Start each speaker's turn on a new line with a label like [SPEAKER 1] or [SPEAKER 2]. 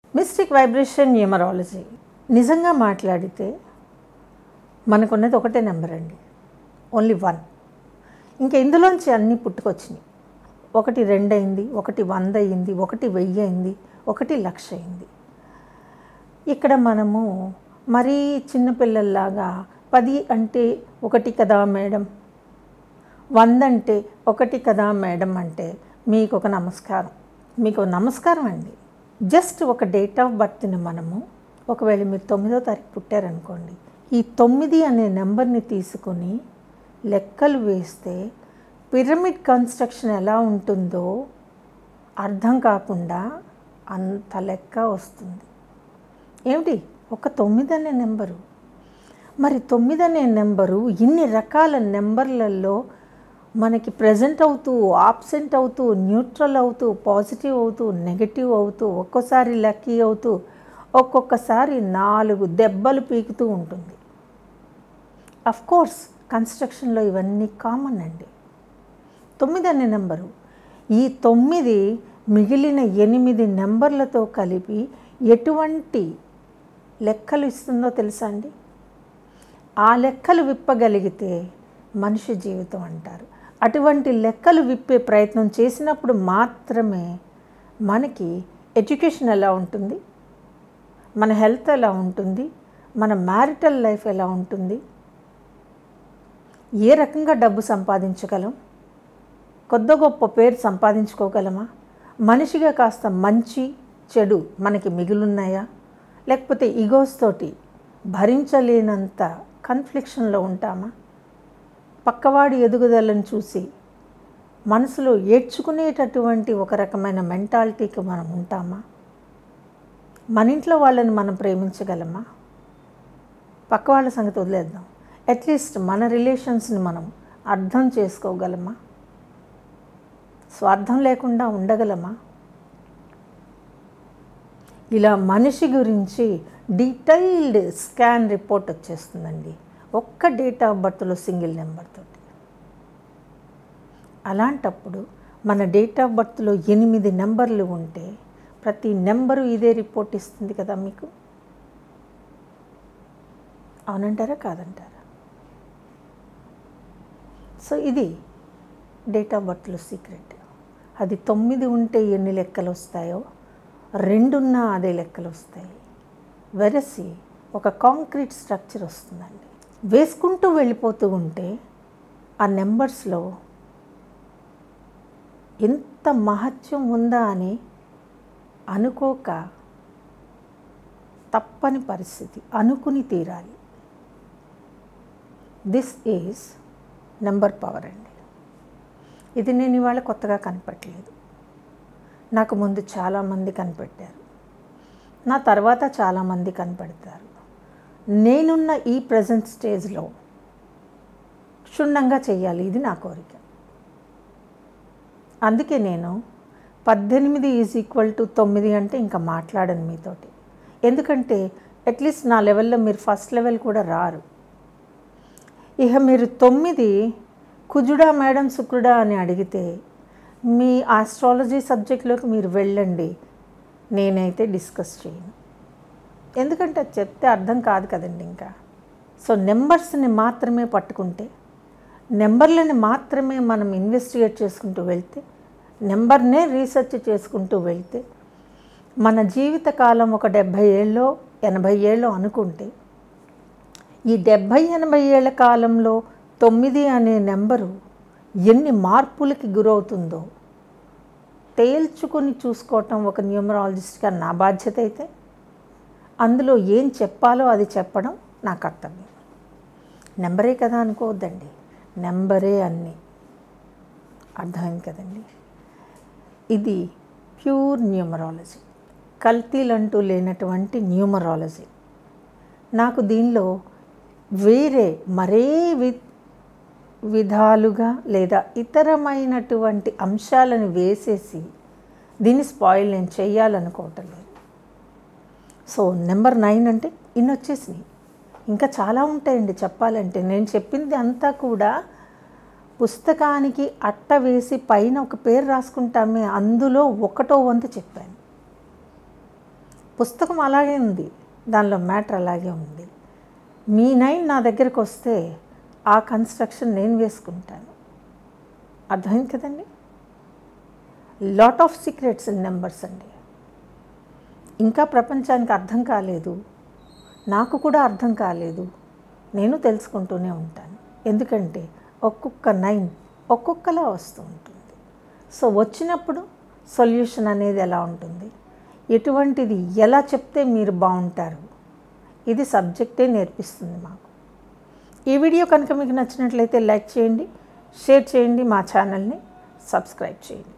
[SPEAKER 1] mystic vibration numerology నిజంగా మాట్లాడితే మనకున్నది ఒకటే నెంబర్ అండి ఓన్లీ వన్ ఇంకా ఇందులోంచి అన్నీ పుట్టుకొచ్చినాయి ఒకటి రెండు అయింది ఒకటి వంద అయింది ఒకటి వెయ్యి అయింది ఒకటి లక్ష అయింది ఇక్కడ మనము మరీ చిన్నపిల్లల్లాగా పది అంటే ఒకటి కదా మేడం వంద అంటే ఒకటి కదా మేడం అంటే మీకు ఒక నమస్కారం మీకు ఒక నమస్కారం అండి జస్ట్ ఒక డేట్ ఆఫ్ బర్త్ని మనము ఒకవేళ మీరు తొమ్మిదో తారీఖు పుట్టారనుకోండి ఈ తొమ్మిది అనే నెంబర్ని తీసుకొని లెక్కలు వేస్తే పిరమిడ్ కన్స్ట్రక్షన్ ఎలా ఉంటుందో అర్థం కాకుండా అంత లెక్క వస్తుంది ఏమిటి ఒక తొమ్మిది అనే నెంబరు మరి తొమ్మిది అనే నెంబరు ఇన్ని రకాల నెంబర్లలో మనకి ప్రజెంట్ అవుతూ ఆబ్సెంట్ అవుతూ న్యూట్రల్ అవుతూ పాజిటివ్ అవుతూ నెగటివ్ అవుతూ ఒక్కోసారి లక్కీ అవుతూ ఒక్కొక్కసారి నాలుగు దెబ్బలు పీకుతూ ఉంటుంది అఫ్ కోర్స్ కన్స్ట్రక్షన్లో ఇవన్నీ కామన్ అండి తొమ్మిది అనే నెంబరు ఈ తొమ్మిది మిగిలిన ఎనిమిది నెంబర్లతో కలిపి ఎటువంటి లెక్కలు ఇస్తుందో తెలుసా అండి ఆ లెక్కలు విప్పగలిగితే మనిషి జీవితం అంటారు అటువంటి లెక్కలు విప్పే ప్రయత్నం చేసినప్పుడు మాత్రమే మనకి ఎడ్యుకేషన్ ఎలా ఉంటుంది మన హెల్త్ ఎలా ఉంటుంది మన మ్యారిటల్ లైఫ్ ఎలా ఉంటుంది ఏ రకంగా డబ్బు సంపాదించగలం కొద్ది గొప్ప పేరు సంపాదించుకోగలమా మనిషిగా కాస్త మంచి చెడు మనకి మిగులున్నాయా లేకపోతే ఈగోస్ తోటి భరించలేనంత కన్ఫ్లిక్షన్లో ఉంటామా పక్కవాడి ఎదుగుదలను చూసి మనసులో ఏడ్చుకునేటటువంటి ఒక రకమైన మెంటాలిటీకి మనం ఉంటామా మన ఇంట్లో వాళ్ళని మనం ప్రేమించగలమా పక్క వాళ్ళ సంగతి వదిలేద్దాం అట్లీస్ట్ మన రిలేషన్స్ని మనం అర్థం చేసుకోగలమా స్వార్థం లేకుండా ఉండగలమా ఇలా మనిషి గురించి డీటెయిల్డ్ స్కాన్ రిపోర్ట్ వచ్చేస్తుందండి ఒక్క డేట్ ఆఫ్ బర్త్లో సింగిల్ నెంబర్ తోటి అలాంటప్పుడు మన డేట్ ఆఫ్ బర్త్లో ఎనిమిది నెంబర్లు ఉంటే ప్రతి నెంబరు ఇదే రిపోర్ట్ ఇస్తుంది కదా మీకు అవునంటారా కాదంటారా సో ఇది డేట్ ఆఫ్ బర్త్లో సీక్రెట్ అది తొమ్మిది ఉంటే ఎన్ని లెక్కలు వస్తాయో రెండున్నా అదే లెక్కలు వస్తాయి వెరసి ఒక కాంక్రీట్ స్ట్రక్చర్ వస్తుందండి వేసుకుంటూ వెళ్ళిపోతూ ఉంటే ఆ నెంబర్స్లో ఎంత మహత్యం ఉందా అని అనుకోక తప్పని పరిస్థితి అనుకుని తీరాలి దిస్ ఈజ్ నెంబర్ పవర్ అండి ఇది నేను ఇవాళ కొత్తగా కనిపెట్టలేదు నాకు ముందు చాలామంది కనిపెట్టారు నా తర్వాత చాలామంది కనిపెడతారు నేనున్న ఈ ప్రజెంట్ స్టేజ్లో క్షుణ్ణంగా చెయ్యాలి ఇది నా కోరిక అందుకే నేను పద్దెనిమిది ఈజ్ ఈక్వల్ టు తొమ్మిది అంటే ఇంకా మాట్లాడను మీతోటి ఎందుకంటే అట్లీస్ట్ నా లెవెల్లో మీరు ఫస్ట్ లెవెల్ కూడా రారు ఇక మీరు తొమ్మిది కుజుడా మేడం శుక్రుడా అని అడిగితే మీ ఆస్ట్రాలజీ సబ్జెక్ట్లోకి మీరు వెళ్ళండి నేనైతే డిస్కస్ చేయను ఎందుకంటే అది చెప్తే అర్థం కాదు కదండి ఇంకా సో నెంబర్స్ని మాత్రమే పట్టుకుంటే నెంబర్లని మాత్రమే మనం ఇన్వెస్టిగేట్ చేసుకుంటూ వెళ్తే నెంబర్నే రీసెర్చ్ చేసుకుంటూ వెళ్తే మన జీవితకాలం ఒక డెబ్భై ఏళ్ళో ఎనభై ఏళ్ళో అనుకుంటే ఈ డెబ్భై ఎనభై ఏళ్ళ కాలంలో తొమ్మిది అనే నెంబరు ఎన్ని మార్పులకి గురవుతుందో తేల్చుకొని చూసుకోవటం ఒక న్యూమరాలజిస్ట్గా నా బాధ్యత అయితే అందులో ఏం చెప్పాలో అది చెప్పడం నా కర్తవ్యం నెంబరే కదా అనుకోవద్దండి నెంబరే అన్నీ అర్థమైంది కదండి ఇది ప్యూర్ న్యూమరాలజీ కల్తీలంటూ లేనటువంటి న్యూమరాలజీ నాకు దీనిలో వేరే మరే వి విధాలుగా లేదా ఇతరమైనటువంటి అంశాలను వేసేసి దీన్ని స్పాయిల్ నేను చెయ్యాలనుకోవటం లేదు సో నెంబర్ నైన్ అంటే ఇన్ని వచ్చేసినాయి ఇంకా చాలా ఉంటాయండి చెప్పాలంటే నేను చెప్పింది అంతా కూడా పుస్తకానికి అట్ట వేసి పైన ఒక పేరు రాసుకుంటామే అందులో ఒకటో వంతు చెప్పాను పుస్తకం అలాగే ఉంది దానిలో మ్యాటర్ అలాగే ఉంది మీ నైన్ నా దగ్గరకు వస్తే ఆ కన్స్ట్రక్షన్ నేను వేసుకుంటాను అర్థమైంది కదండి lot of secrets in numbers అండి ఇంకా ప్రపంచానికి అర్థం కాలేదు నాకు కూడా అర్థం కాలేదు నేను తెలుసుకుంటూనే ఉంటాను ఎందుకంటే ఒక్కొక్క నైన్ ఒక్కొక్కలా వస్తూ ఉంటుంది సో వచ్చినప్పుడు సొల్యూషన్ అనేది ఎలా ఉంటుంది ఎటువంటిది ఎలా చెప్తే మీరు బాగుంటారు ఇది సబ్జెక్టే నేర్పిస్తుంది మాకు ఈ వీడియో కనుక మీకు నచ్చినట్లయితే లైక్ చేయండి షేర్ చేయండి మా ఛానల్ని సబ్స్క్రైబ్ చేయండి